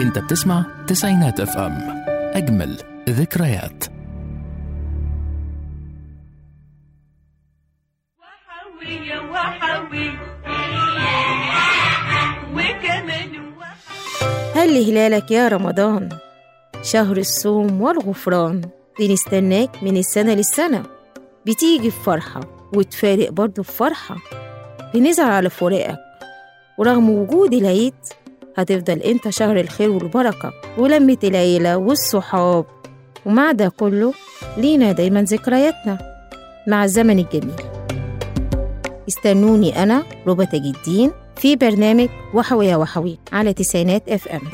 انت بتسمع تسعينات اف ام اجمل ذكريات وحوي يا وحوي وكمان هل هلالك يا رمضان شهر الصوم والغفران بنستناك من السنة للسنة بتيجي بفرحة وتفارق برضه بفرحة بنزعل على فراقك ورغم وجود العيد هتفضل انت شهر الخير والبركة ولمة العيلة والصحاب ومع ده كله لينا دايما ذكرياتنا مع الزمن الجميل استنوني أنا ربى تاج الدين في برنامج وحوي يا وحوي على تسعينات اف ام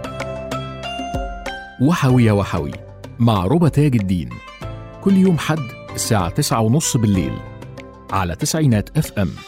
وحوي يا وحوي مع ربى تاج الدين كل يوم حد الساعة تسعة ونص بالليل على تسعينات اف ام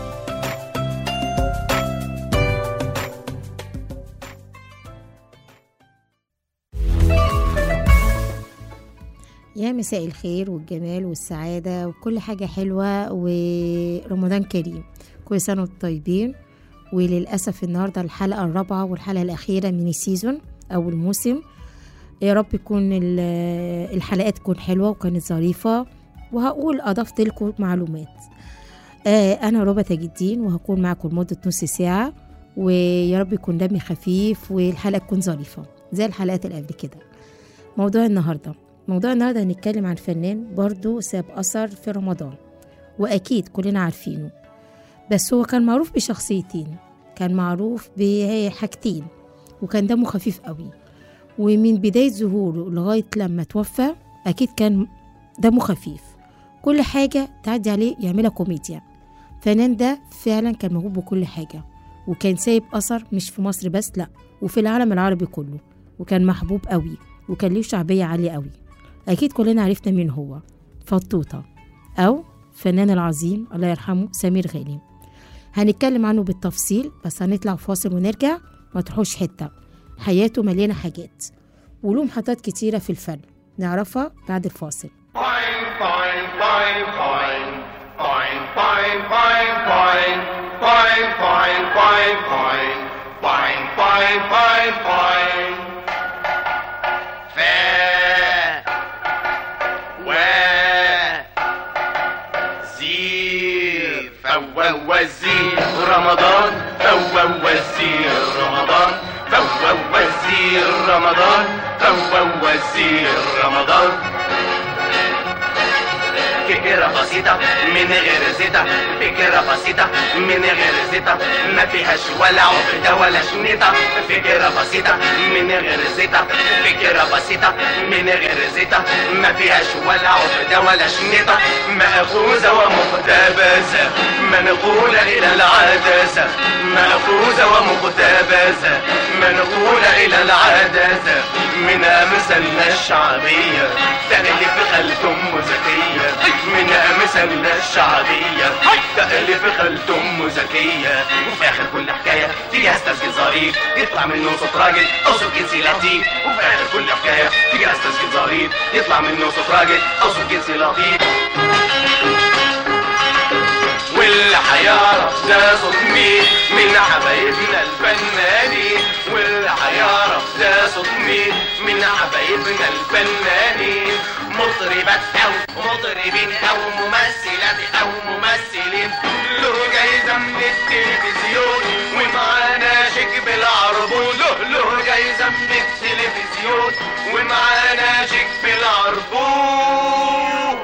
يا مساء الخير والجمال والسعادة وكل حاجة حلوة ورمضان كريم كل سنة وانتم طيبين وللأسف النهاردة الحلقة الرابعة والحلقة الأخيرة من السيزون أو الموسم يا رب يكون ال- الحلقات تكون حلوة وكانت ظريفة وهقول أضفت لكم معلومات آه أنا ربى تاج الدين وهكون معكم لمدة نص ساعة ويا رب يكون دمي خفيف والحلقة تكون ظريفة زي الحلقات اللي قبل كده موضوع النهارده موضوع النهارده هنتكلم عن فنان برضو ساب أثر في رمضان وأكيد كلنا عارفينه بس هو كان معروف بشخصيتين كان معروف بحاجتين وكان دمه خفيف قوي ومن بداية ظهوره لغاية لما توفى أكيد كان دمه خفيف كل حاجة تعدي عليه يعملها كوميديا فنان ده فعلا كان موهوب بكل حاجة وكان سايب أثر مش في مصر بس لأ وفي العالم العربي كله وكان محبوب قوي وكان ليه شعبية عالية قوي أكيد كلنا عرفنا مين هو فطوطة أو فنان العظيم الله يرحمه سمير غانم هنتكلم عنه بالتفصيل بس هنطلع فاصل ونرجع ما تروحوش حتة حياته مليانة حاجات وله محطات كتيرة في الفن نعرفها بعد الفاصل Fine, fine, fine, fine. Fine, fine, fine, fine. Fine, fine, fine, fine. Fine, fine, fine, fine. Fair. Where? زير فوا وزير رمضان فوا وزير رمضان فوا وزير رمضان فوا وزير رمضان فكرة بسيطة من غير زيطة فكرة بسيطة من غير زيطة ما فيهاش ولا عقدة ولا شنيطة فكرة بسيطة من غير زيطة فكرة بسيطة من غير زيطة ما فيهاش ولا عقدة ولا شنيطة مأخوذة ومقتبسة منقولة إلى العدسة مأخوذة ومقتبسة منقولة إلى العدسة من أمثالنا الشعبية تألف خلف أم زكية من أمثالنا الشعبية تألف خلف أم زكية وفي آخر كل حكاية فيها استسجل ظريف يطلع منه صوت راجل أو صوت جنسي لطيف وفي آخر كل حكاية فيها استسجل ظريف يطلع منه صوت راجل أو صوت جنسي لطيف واللي هيعرف ده صوت مين من حبايبنا الفنانين واللي هيعرف ده صوت مين من حبايبنا الفنانين مطربات او مطربين او ممثلات او ممثلين له جايزة من التلفزيون ومعانا شيك بالعربون له له جايزة من التلفزيون ومعانا شيك بالعربون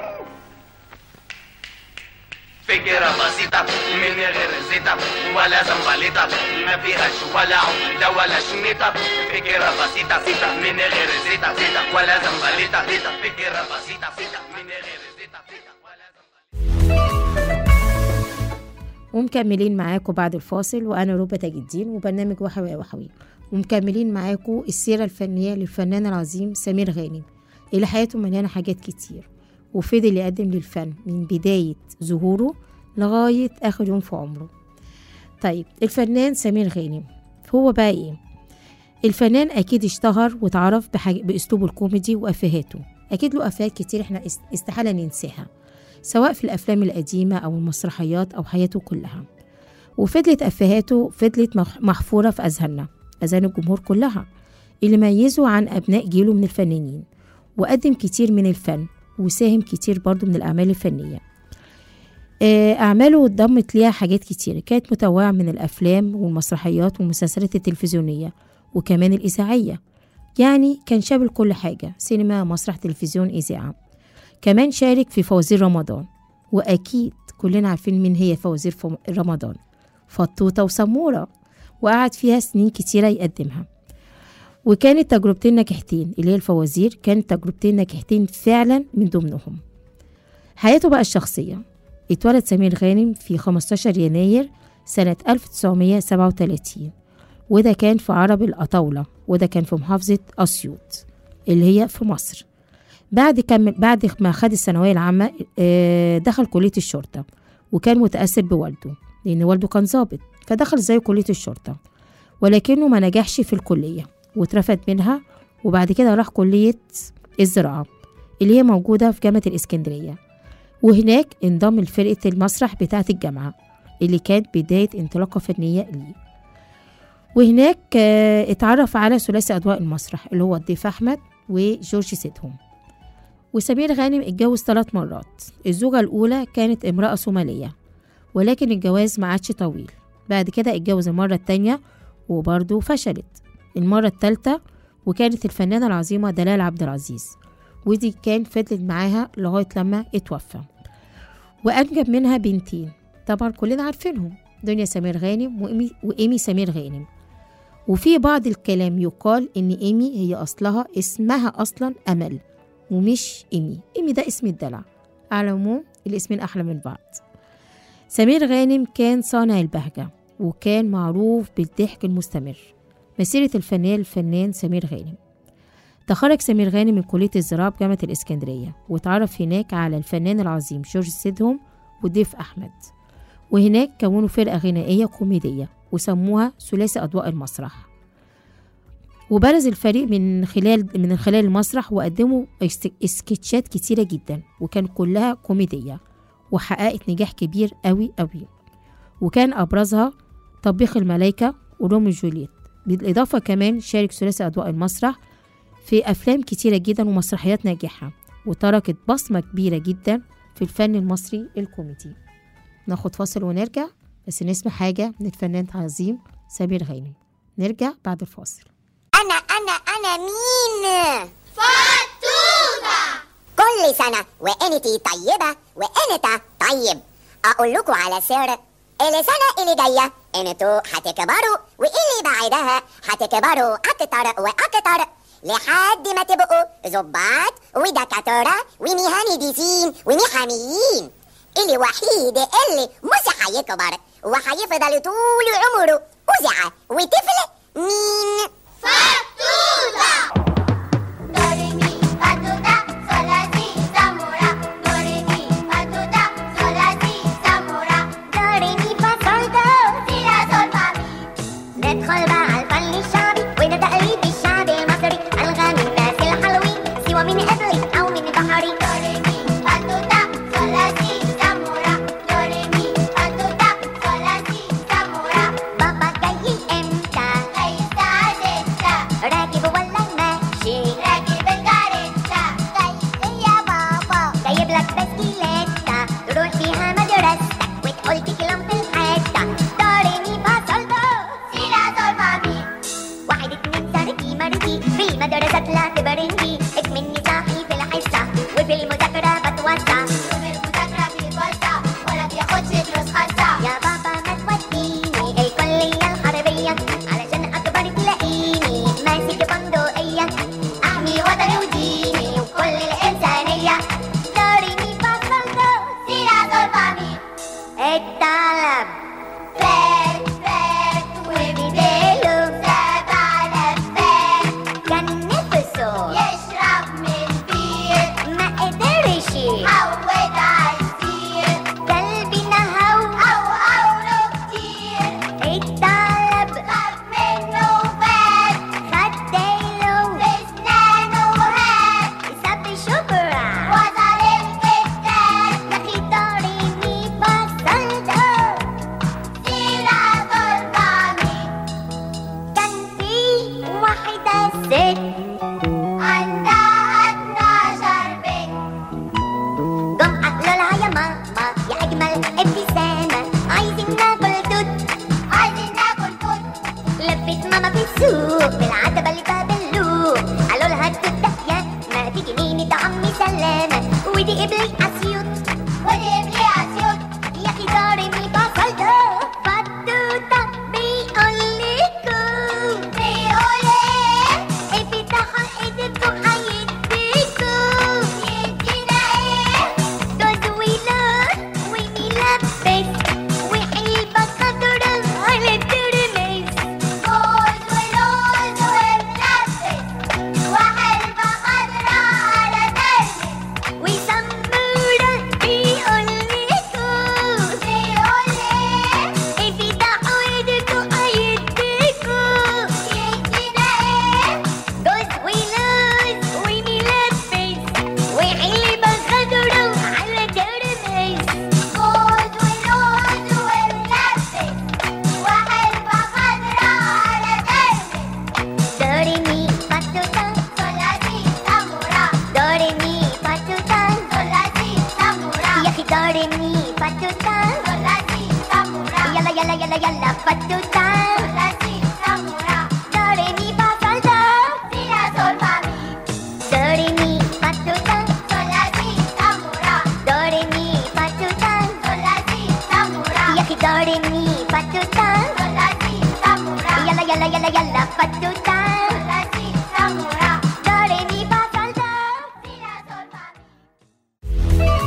فكرة بسيطة من غير زيطة ولا زنبليطة ما فيهاش ولا عقدة ولا شنيطة فكرة بسيطة من غير زيطة زيطة ولا زنبليطة زيطة فكرة بسيطة من غير زيطة زيطة ولا زنبليطة ومكملين معاكم بعد الفاصل وأنا ربى تاج الدين وبرنامج وحوي يا وحوي ومكملين معاكم السيرة الفنية للفنان العظيم سمير غانم اللي حياته مليانة حاجات كتير وفضل يقدم للفن من بداية ظهوره لغاية آخر يوم في عمره طيب الفنان سمير غانم هو بقى ايه الفنان اكيد اشتهر واتعرف بحاج... باسلوبه الكوميدي وافهاته اكيد له افيهات كتير احنا است- استحاله ننساها سواء في الافلام القديمه او المسرحيات او حياته كلها وفضلت افهاته فضلت مح- محفوره في اذهاننا أذان الجمهور كلها اللي ميزه عن أبناء جيله من الفنانين وقدم كتير من الفن وساهم كتير برضو من الأعمال الفنية آه، أعماله اتضمت ليها حاجات كتير كانت متنوعة من الأفلام والمسرحيات والمسلسلات التلفزيونية وكمان الإذاعية يعني كان شامل كل حاجة سينما مسرح تلفزيون إذاعة كمان شارك في فوازير رمضان وأكيد كلنا عارفين مين هي فوازير فم- رمضان فطوطة وسمورة وقعد فيها سنين كتيرة يقدمها وكانت تجربتين ناجحتين اللي هي الفوازير كانت تجربتين ناجحتين فعلا من ضمنهم حياته بقى الشخصية اتولد سمير غانم في 15 يناير سنة 1937 وده كان في عرب الأطاولة وده كان في محافظة أسيوط اللي هي في مصر بعد كمل بعد ما خد الثانوية العامة آه، دخل كلية الشرطة وكان متأثر بوالده لأن والده كان ضابط فدخل زي كلية الشرطة ولكنه ما نجحش في الكلية واترفد منها وبعد كده راح كلية الزراعة اللي هي موجودة في جامعة الإسكندرية وهناك انضم لفرقة المسرح بتاعة الجامعة اللي كانت بداية انطلاقة فنية ليه وهناك آه، اتعرف على ثلاثي أضواء المسرح اللي هو الضيف أحمد وجورج سيدهم وسمير غانم اتجوز ثلاث مرات الزوجة الأولى كانت امرأة صومالية ولكن الجواز ما عادش طويل بعد كده اتجوز المرة التانية وبرضه فشلت المرة التالتة وكانت الفنانة العظيمة دلال عبد العزيز ودي كان فضلت معاها لغاية لما اتوفى وأنجب منها بنتين طبعا كلنا عارفينهم دنيا سمير غانم وإيمي, وإيمي سمير غانم وفي بعض الكلام يقال إن إيمي هي أصلها اسمها أصلا أمل ومش إيمي إيمي ده اسم الدلع على العموم الاسمين أحلى من بعض سمير غانم كان صانع البهجة وكان معروف بالضحك المستمر مسيرة الفنان الفنان سمير غانم تخرج سمير غانم من كلية الزراعة بجامعة الإسكندرية واتعرف هناك على الفنان العظيم جورج سيدهم وضيف أحمد وهناك كونوا فرقة غنائية كوميدية وسموها ثلاثي أضواء المسرح وبرز الفريق من خلال من خلال المسرح وقدموا اس- سكتشات كتيرة جدا وكان كلها كوميدية وحققت نجاح كبير قوي قوي وكان أبرزها طبيخ الملايكة وروميو وجولييت بالإضافة كمان شارك ثلاثي أضواء المسرح في أفلام كتيرة جدا ومسرحيات ناجحة وتركت بصمة كبيرة جدا في الفن المصري الكوميدي ناخد فاصل ونرجع بس نسمع حاجة من الفنان العظيم سمير غانم نرجع بعد الفاصل أنا أنا أنا مين؟ فتوتة كل سنة وأنتي طيبة وأنت طيب أقول لكم على سر السنة اللي جاية انتوا هتكبروا واللي بعدها هتكبروا أكتر وأكتر لحد ما تبقوا ظباط ودكاترة ومهندسين ومحاميين الوحيد اللي مش هيكبر وهيفضل طول عمره أذعة وطفل مين؟ فتوتة دوريمي فتوتة سولاسي سامورا دوريمي فتوتة سولاسي سامورا دوريمي فاسولتو سيلا سول فامي ندخل بقى على الفن الشعبي وده تقليد الشعب المصري ألغى من الناس الحلوين سوى من قبلي أو من بحري دوريمي فتوتة سولاسي سامورا دوريمي فتوتة سولاسي سامورا بابا جاي امتى؟ هيستعد امتى؟ راكب ولا السوق بالعتبة اللي باب اللوق قالوا لها الدهية ما تيجي مين ده عمي سلامة ودي قبلي أسيوط ودي قبلي أسيوط يا أخي داري مي بصل ده بطوطة بيقول لكم بيقول إيه افتحوا إيدكم هيديكم يدينا إيه دوز ولون وملبس وحلبة خضرا على الترمس دوز ولون وملبس وحلبة خضرا على ترمس وسمورة بيقول لكم بيقول ايه افتحوا ايدكم هيديكم يدينا ايه جوز ولوز وملبس وحلبة خضرا على ترمس جوز ولوز وملبس وحلبة خضرا على ترمس دوري مي باتوتا سولاسي سامورا دوري مي باتوتا سولاسي سامورا يا اخي دوري مي باتوتا سولاسي سامورا يلا يلا يلا يلا باتوتا سولاسي سامورا دوري مي باتوتا سينا سول مامي دوري مي باتوتا سولاسي سامورا دوري مي باتوتا سولاسي سامورا يا اخي دوري مي باتوتا سولاسي سامورا يلا يلا يلا يلا باتوتا سولاسي سامورا دوري مي باتوتا سينا سول مامي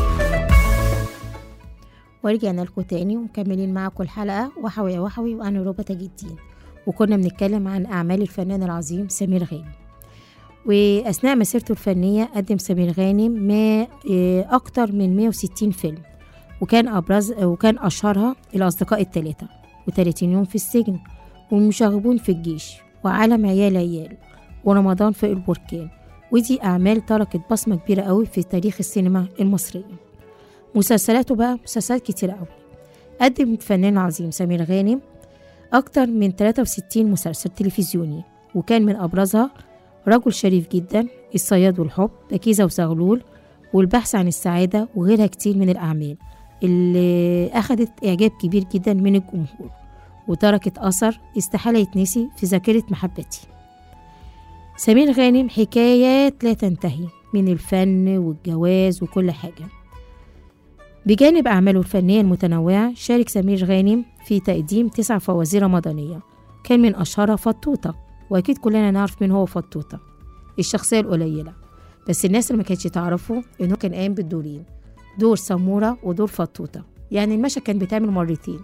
ورجعنا لكم تاني ومكملين معاكم الحلقة وحوي يا وحوي وأنا روبة تاج الدين وكنا بنتكلم عن أعمال الفنان العظيم سمير غانم وأثناء مسيرته الفنية قدم سمير غانم ما إيه، أكتر من 160 فيلم وكان أبرز وكان أشهرها الأصدقاء الثلاثة و30 يوم في السجن والمشاغبون في الجيش وعالم عيال عيال ورمضان في البركان ودي أعمال تركت بصمة كبيرة قوي في تاريخ السينما المصرية مسلسلاته بقى مسلسلات كتير قوي قدم الفنان العظيم سمير غانم أكتر من 63 مسلسل تلفزيوني وكان من أبرزها رجل شريف جدا الصياد والحب بكيزة وزغلول والبحث عن السعادة وغيرها كتير من الأعمال اللي أخدت إعجاب كبير جدا من الجمهور وتركت أثر استحالة يتنسي في ذاكرة محبتي سمير غانم حكايات لا تنتهي من الفن والجواز وكل حاجة بجانب أعماله الفنية المتنوعة شارك سمير غانم في تقديم تسع فوازير رمضانية كان من أشهرها فطوطة وأكيد كلنا نعرف مين هو فطوطة الشخصية القليلة بس الناس اللي ما كانتش تعرفه إنه كان قايم بالدورين دور سمورة ودور فطوطة يعني المشهد كان بيتعمل مرتين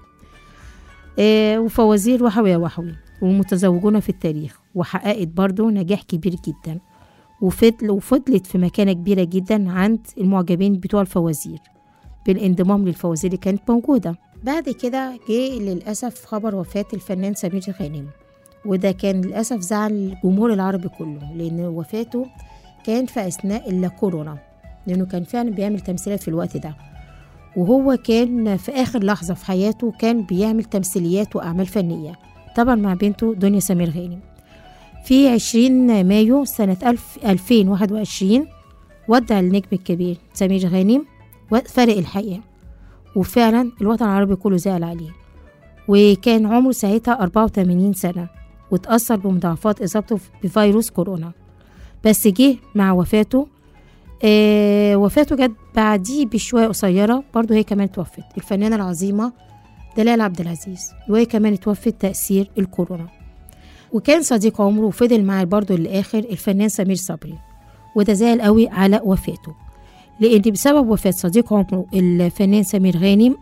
آه وفوازير وحوي يا وحوي والمتزوجون في التاريخ وحققت برضه نجاح كبير جدا وفضل وفضلت في مكانة كبيرة جدا عند المعجبين بتوع الفوازير بالانضمام للفوازير اللي كانت موجودة بعد كده جه للأسف خبر وفاة الفنان سمير غانم وده كان للأسف زعل الجمهور العربي كله لأن وفاته كان في أثناء الكورونا لأنه كان فعلا بيعمل تمثيلات في الوقت ده وهو كان في آخر لحظة في حياته كان بيعمل تمثيليات وأعمال فنية طبعا مع بنته دنيا سمير غانم في 20 مايو سنة 1000 2021 ودع النجم الكبير سمير غانم وفارق الحياة وفعلا الوطن العربي كله زعل عليه وكان عمره ساعتها 84 سنة وتأثر بمضاعفات إصابته بفيروس كورونا بس جه مع وفاته آه وفاته جت بعديه بشوية قصيرة برضه هي كمان توفت الفنانة العظيمة دلال عبد العزيز وهي كمان اتوفت تأثير الكورونا وكان صديق عمره وفضل معاه برضه للآخر الفنان سمير صبري وده زعل قوي على وفاته لأن بسبب وفاة صديق عمره الفنان سمير غانم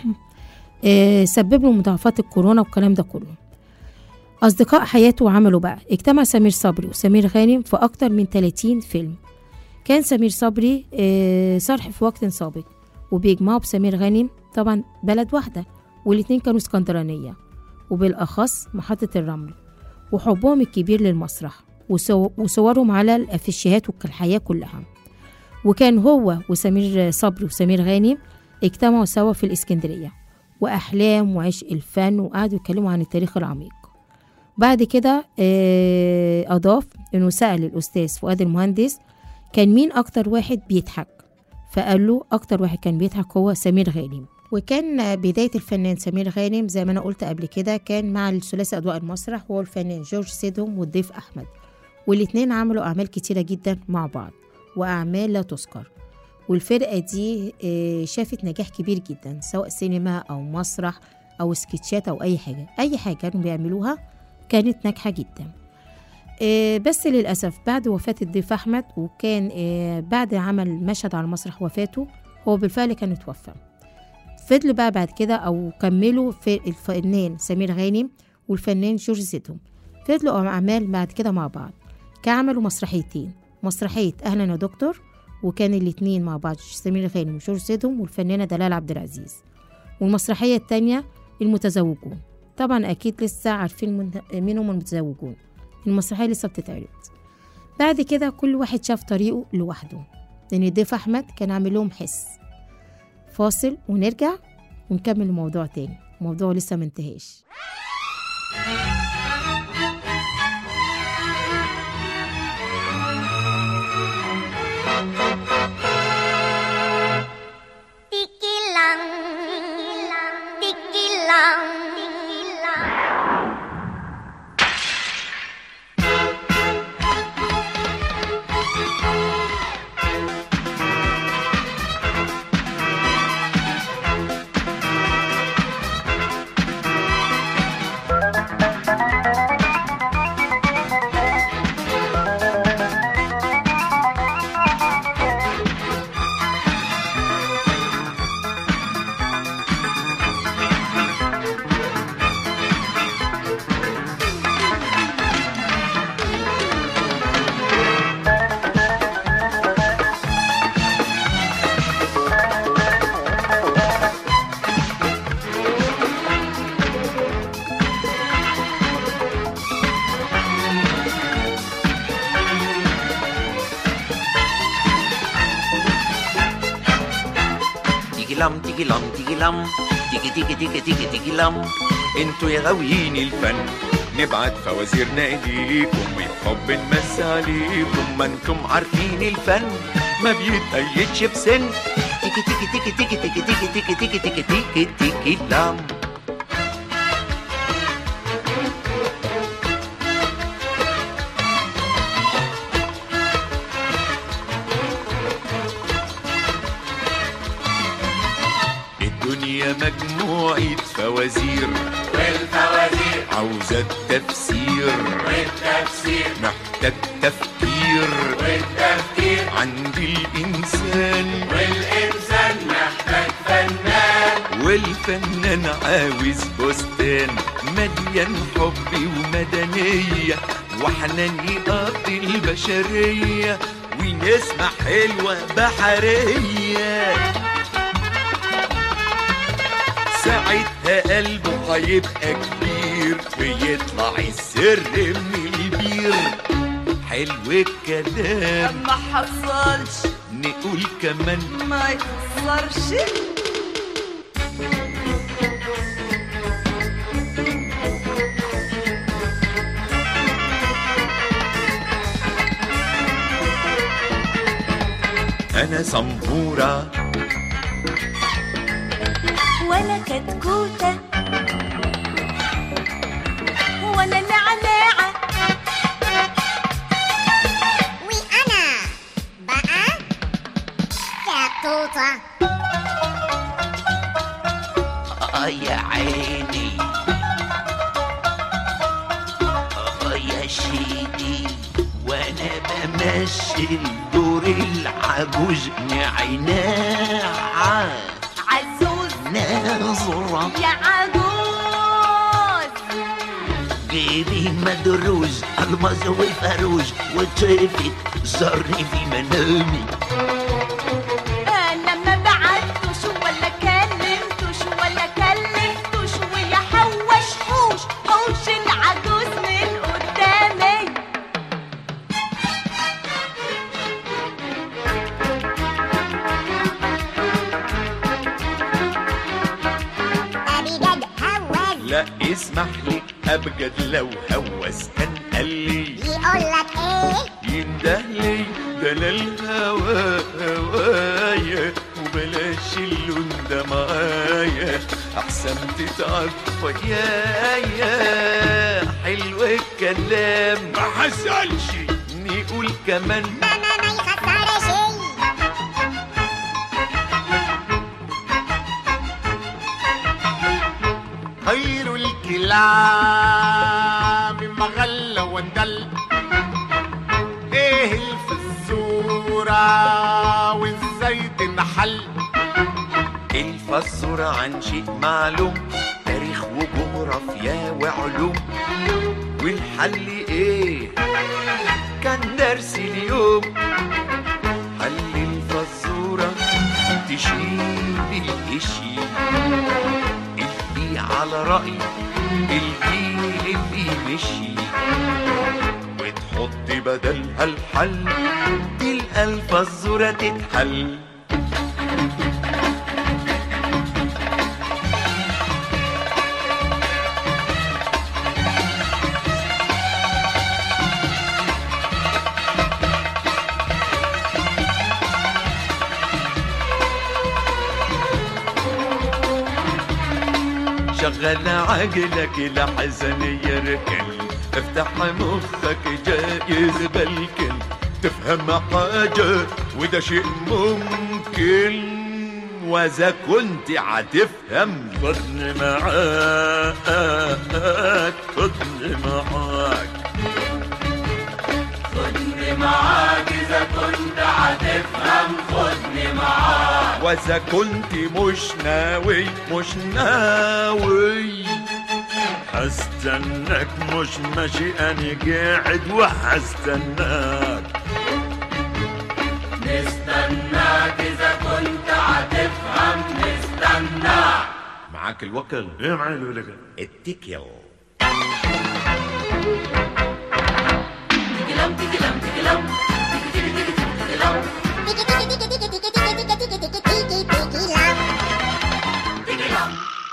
آه، سبب له مضاعفات الكورونا والكلام ده كله أصدقاء حياته وعملوا بقى اجتمع سمير صبري وسمير غانم في أكتر من 30 فيلم كان سمير صبري آه، صرح في وقت سابق وبيجمعوا بسمير غانم طبعا بلد واحدة والاتنين كانوا اسكندرانية وبالأخص محطة الرمل وحبهم الكبير للمسرح وصو- وصورهم على الأفيشيهات والحياة كلها وكان هو وسمير صبري وسمير غانم اجتمعوا سوا في الإسكندرية وأحلام وعشق الفن وقعدوا يتكلموا عن التاريخ العميق بعد كده آه، أضاف إنه سأل الأستاذ فؤاد المهندس كان مين أكتر واحد بيضحك فقال له أكتر واحد كان بيضحك هو سمير غانم وكان بداية الفنان سمير غانم زي ما أنا قلت قبل كده كان مع الثلاثي أضواء المسرح هو الفنان جورج سيدهم والضيف أحمد والاتنين عملوا أعمال كتيرة جدا مع بعض وأعمال لا تذكر والفرقة دي آه، شافت نجاح كبير جدا سواء سينما أو مسرح أو سكتشات أو أي حاجة أي حاجة كانوا بيعملوها كانت ناجحة جدا آه، بس للأسف بعد وفاة الضيف أحمد وكان آه، بعد عمل مشهد على المسرح وفاته هو بالفعل كان اتوفى فضلوا بقى بعد كده أو كملوا في الفنان سمير غانم والفنان جورج زيدهم فضلوا أعمال بعد كده مع بعض كعملوا مسرحيتين مسرحية أهلا يا دكتور وكان الاتنين مع بعض سمير غانم وجورج زيدهم والفنانة دلال عبد العزيز والمسرحية التانية المتزوجون طبعا أكيد لسه عارفين من مين هم المتزوجون المسرحية لسه بتتعرض بعد كده كل واحد شاف طريقه لوحده لأن الضيف أحمد كان عامل لهم حس فاصل ونرجع ونكمل الموضوع تاني الموضوع لسه منتهاش Tiki lang, tiki lang, tiki lang. تيجي لم تيجي لم تيجي لم تيجي تيجي تيجي تيجي تيجي لم انتوا يا غاويين الفن نبعت فوازيرنا اليكم بالحب نمس عليكم ما انتم عارفين الفن ما بيتقيدش بسن تيجي تيجي تيجي تيجي تيجي تيجي تيجي تيجي تيجي تيجي تيجي لم الدنيا مجموعة فوازير والفوازير عاوزة التفسير والتفسير محتاج تفكير والتفكير عند الإنسان والإنسان محتاج فنان والفنان عاوز بستان مليان حب ومدنية وحنان يقضي البشرية ونسمة حلوة بحرية ساعتها قلبه هيبقى كبير ويطلع السر من البير حلو الكلام ما حصلش نقول كمان ما يخسرش أنا سمبورة وانا كتكوتة وانا نعناعة وأنا بقى كتوتة آه يا عيني آه يا شيدي وانا بمثل دور العجوز نعناع عزوز ناظرة يا عجوز جيبي مدروز الماس والفروج وطيفك زرني في منامي انا ما بعتوش ولا كلمتوش ولا كلمتوش ويا حوش حوش حوش العجوز من قدامي أبجد هوس لا اسمح لي أبجد لو هوس كان قال لي يقولك إيه ينده لي ده انا الهوى هوايا وبلاش اللون ده معايا احسن تتعب ويايا حلو الكلام ما حصلش نقول كمان ما ما ما يخسر شيء خير الكلام ما غلى واندل ايه اللي في الصورة وازاي تنحل الفزورة عن شيء معلوم تاريخ وجغرافيا وعلوم والحل ايه كان درس اليوم حل الفزورة تشيل الاشي اللي على رأي الجيل اللي مشي وتحط بدلها الحل تلقى الفزورة تتحل شغل عقلك لحزن يركن افتح مخك جايز بلكن تفهم حاجة وده شيء ممكن وإذا كنت عتفهم خدني معاك خدني معاك وإذا كنت مش ناوي مش ناوي هستناك مش ماشي أنا قاعد وهستناك نستناك إذا كنت هتفهم نستناك معاك الوكل ايه معاك الوكل التكل تيكي تيكي تيكي تيكي تيكي تيكي تيكي تيكي تيكي تيكي لام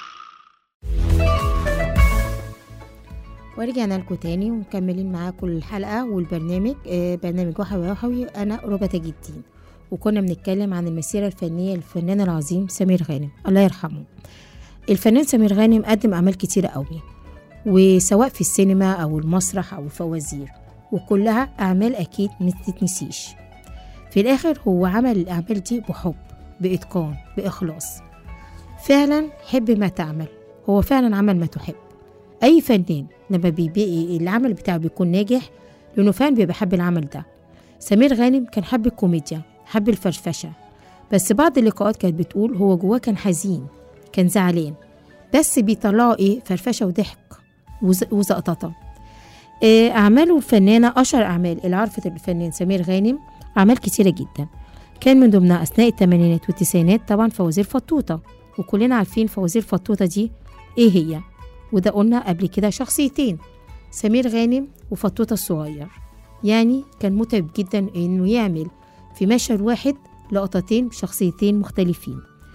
ورجعنا لكم تاني ومكملين معاكم الحلقة والبرنامج آه، برنامج وحوي وحوي أنا ربى تاج الدين وكنا بنتكلم عن المسيرة الفنية للفنان العظيم سمير غانم الله يرحمه الفنان سمير غانم قدم أعمال كتيرة قوي وسواء في السينما أو المسرح أو الفوازير وكلها أعمال أكيد ما تتنسيش في الآخر هو عمل الأعمال دي بحب بإتقان بإخلاص فعلا حب ما تعمل هو فعلا عمل ما تحب اي فنان لما بيبقى العمل بتاعه بيكون ناجح لانه فعلا بيبقى حب العمل ده سمير غانم كان حب الكوميديا حب الفرفشه بس بعض اللقاءات كانت بتقول هو جواه كان حزين كان زعلان بس بيطلعوا ايه فرفشه وضحك وز- وزقططه آه، اعماله الفنانه اشهر اعمال اللي عرفت الفنان سمير غانم اعمال كتيره جدا كان من ضمنها اثناء الثمانينات والتسعينات طبعا فوازير فطوطه وكلنا عارفين فوازير فطوطه دي ايه هي وده قلنا قبل كده شخصيتين سمير غانم وفطوطة الصغير يعني كان متعب جدا انه يعمل في مشهد واحد لقطتين بشخصيتين مختلفين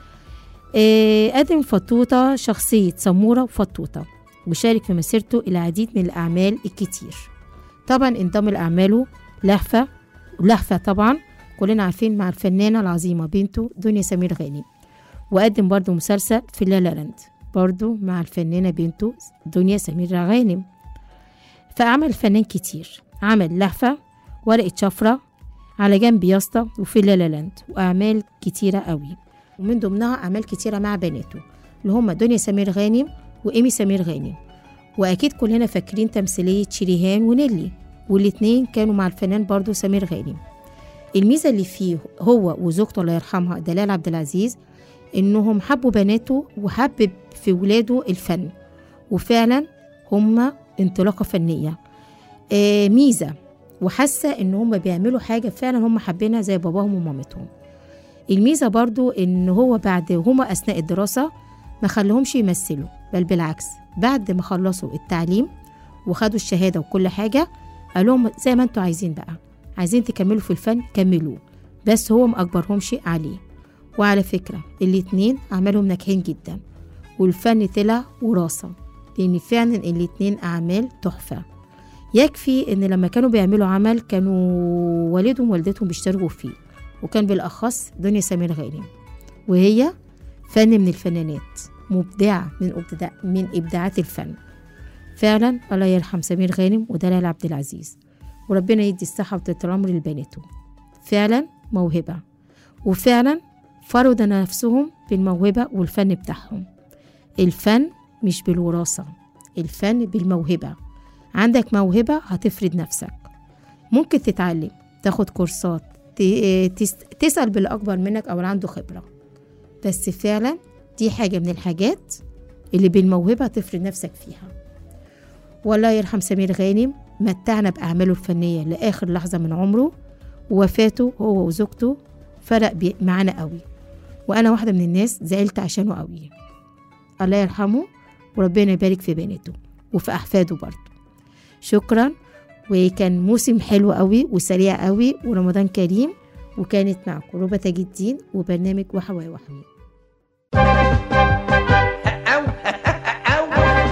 آه، قدم فطوطة شخصية سمورة وفطوطة وشارك في مسيرته العديد من الأعمال الكتير طبعا انضم لأعماله لهفة ولهفة طبعا كلنا عارفين مع الفنانة العظيمة بنته دنيا سمير غانم وقدم برضه مسلسل في لا لا لاند برضه مع الفنانة بنته دنيا سمير غانم فعمل فنان كتير عمل لهفة ورقة شفرة على جنب ياسطا وفي لا لا لاند وأعمال كتيرة قوي ومن ضمنها أعمال كتيرة مع بناته اللي هما دنيا سمير غانم وإيمي سمير غانم وأكيد كلنا فاكرين تمثيلية شريهان ونيلي والاتنين كانوا مع الفنان برضو سمير غانم الميزة اللي فيه هو وزوجته الله يرحمها دلال عبد العزيز إنهم حبوا بناته وحبب في ولاده الفن وفعلا هما انطلاقة فنية آه ميزة وحاسة إن هما بيعملوا حاجة فعلا هما حابينها زي باباهم ومامتهم الميزة برضو إن هو بعد هما أثناء الدراسة ما خلهمش يمثلوا بل بالعكس بعد ما خلصوا التعليم وخدوا الشهادة وكل حاجة قالوا زي ما انتوا عايزين بقى عايزين تكملوا في الفن كملوه بس هو ما أجبرهمش عليه وعلى فكرة الاتنين عملهم ناجحين جدا والفن طلع وراثة لأن فعلا الاتنين أعمال تحفة يكفي إن لما كانوا بيعملوا عمل كانوا والدهم ووالدتهم بيشتركوا فيه وكان بالأخص دنيا سمير غانم وهي فن من الفنانات مبدعة من إبداع من إبداعات الفن فعلا الله يرحم سمير غانم ودلال عبد العزيز وربنا يدي الصحة وطول العمر لبناته فعلا موهبة وفعلا فرض نفسهم بالموهبة والفن بتاعهم الفن مش بالوراثة الفن بالموهبة عندك موهبة هتفرض نفسك ممكن تتعلم تاخد كورسات ت- تس- تسأل باللي أكبر منك أو اللي عنده خبرة بس فعلا دي حاجة من الحاجات اللي بالموهبة تفرض نفسك فيها والله يرحم سمير غانم متعنا بأعماله الفنية لآخر لحظة من عمره ووفاته هو وزوجته فرق بي- معانا قوي وأنا واحدة من الناس زعلت عشانه قوي الله يرحمه وربنا يبارك في بناته وفي أحفاده برضه شكرا وكان موسم حلو قوي وسريع قوي ورمضان كريم وكانت معكم ربى تاج الدين وبرنامج وحوي وحوي أو أو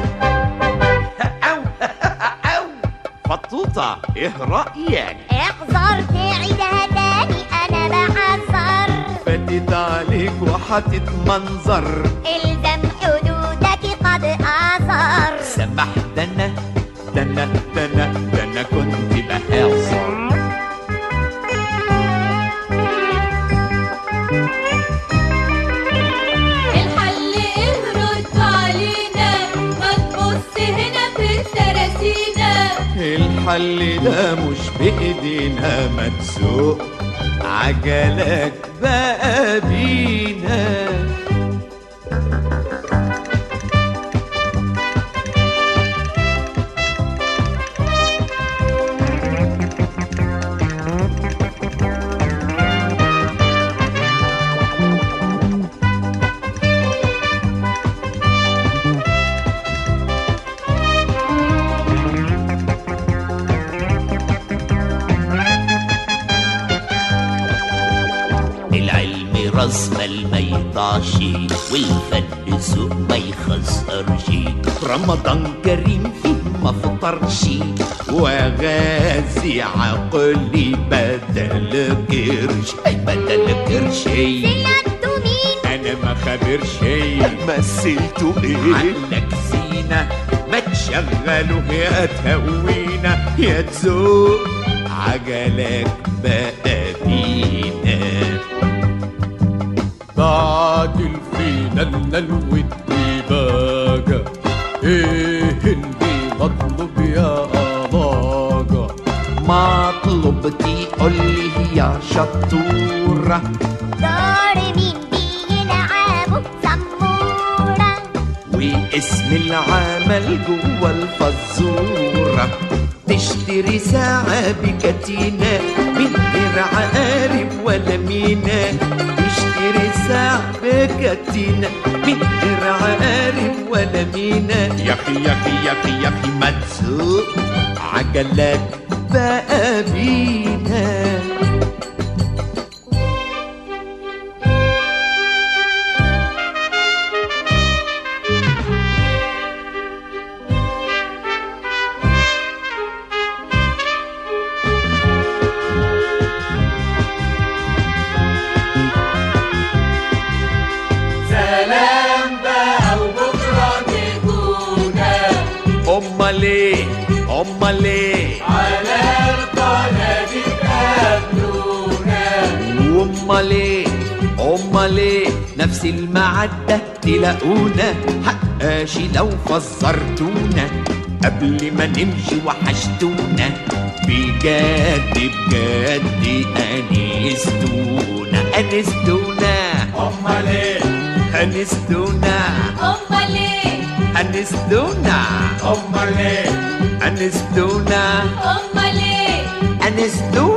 أو أو فطوطة إيه رأيك؟ احذر تعيدها تاني انا بحذر فاتت عليك وحتتمنظر الزم حدودك قد اثر سمح ده أنا ده أنا ده أنا ده أنا كنت بحصر الحل اهرد علينا ما تبص هنا في التراسينا الحل ده مش بإيدينا ما تسوق عجلك بقى بينا العلم راس مال ما يضيعش والفن سوق ما يخسرش رمضان كريم فيه ما فطرش وغازي عقلي بدل قرش اي بدل قرشي سلعته مين انا ما خبرش مثلته ايه عنك زينة ما تشغله يا تهوينا يا تزوق عجلك بقى بينا بعد الفينال والديباجة ايه اللي مطلوب يا أباجة مطلوب تقول لي يا شطورة دار مين بيلعبوا زمورة واسم العمل جوه الفزورة تشتري ساعة بكتينة من غير عقارب ولا مينا تشتري ساعة بكتينة من غير عقارب ولا مينا يا أخي يا أخي يا أخي يا أخي ما تسوق عجلات بقى بينا امال ايه امال ايه على القناه تقابلونا امال ايه امال ايه نفس المعدة تلاقونا حقاشي لو فزرتونا قبل ما نمشي وحشتونا بجد بجد انستونا انستونا امال ايه انستونا امال ايه انستونا امال ايه انستونا امال ايه انستونا